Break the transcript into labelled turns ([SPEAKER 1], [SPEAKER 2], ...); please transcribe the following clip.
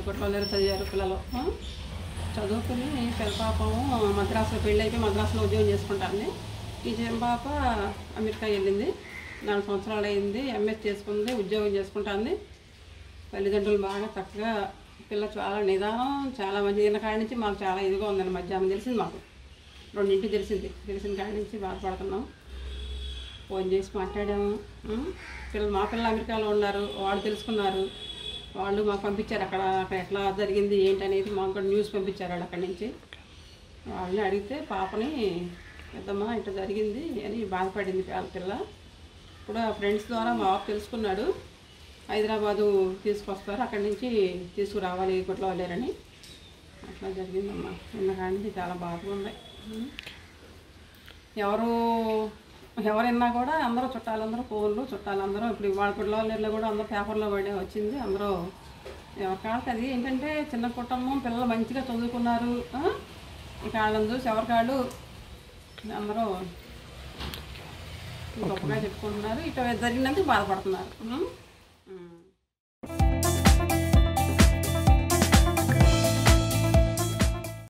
[SPEAKER 1] కుట్రలో చదివారు పిల్లలు ఆ? చదువుకుని పెద్ద పాపము మద్రాసులో పెళ్ళి అయిపోయి మద్రాసులో ఉద్యోగం చేసుకుంటాను ఈ చిన్న పాప అమెరికా వెళ్ళింది నాలుగు సంవత్సరాలు అయింది ఎంఎస్ చేసుకుంది ఉద్యోగం చేసుకుంటుంది తల్లిదండ్రులు బాగా చక్కగా పిల్ల చాలా నిదానం చాలా మంచి నిన్న కాడి నుంచి మాకు చాలా ఇదిగా ఉందండి మధ్యాహ్నం తెలిసింది మాకు రెండింటికి తెలిసింది తెలిసిన కాడి నుంచి బాధపడుతున్నాం ఫోన్ చేసి మాట్లాడాము ఉం? పిల్లలు మా పిల్లలు అమెరికాలో ఉన్నారు వాళ్ళు తెలుసుకున్నారు వాళ్ళు మాకు పంపించారు అక్కడ అక్కడ ఎట్లా జరిగింది ఏంటి అనేది మాకు కూడా న్యూస్ పంపించారు వాళ్ళు అక్కడి నుంచి వాళ్ళని అడిగితే పాపని పెద్దమ్మా ఇట్లా జరిగింది అని బాధపడింది వాళ్ళ పిల్ల ఇప్పుడు ఆ ఫ్రెండ్స్ ద్వారా మా బాబు తెలుసుకున్నాడు హైదరాబాదు తీసుకొస్తారు అక్కడి నుంచి తీసుకురావాలి గుట్లో లేరని అట్లా జరిగిందమ్మా నిన్న కాడి నుంచి చాలా బాధగా ఉంది ఉం. ఎవరు ఎవరైనా కూడా అందరూ చుట్టాలందరూ ఫోన్లు చుట్టాలందరూ ఇప్పుడు ఇవాళ కుట్లలో కూడా అందరూ పేపర్లో పడే వచ్చింది అందరూ ఎవరి కాళ్ళకి అది ఏంటంటే చిన్న కుటుంబం పిల్లలు మంచిగా చదువుకున్నారు ఆ? ఇక వాళ్ళని చూసి ఎవరి కాళ్ళు అందరూ గొప్పగా చెప్పుకుంటున్నారు ఇటు జరిగినందుకు బాధపడుతున్నారు ఉం? ఉం.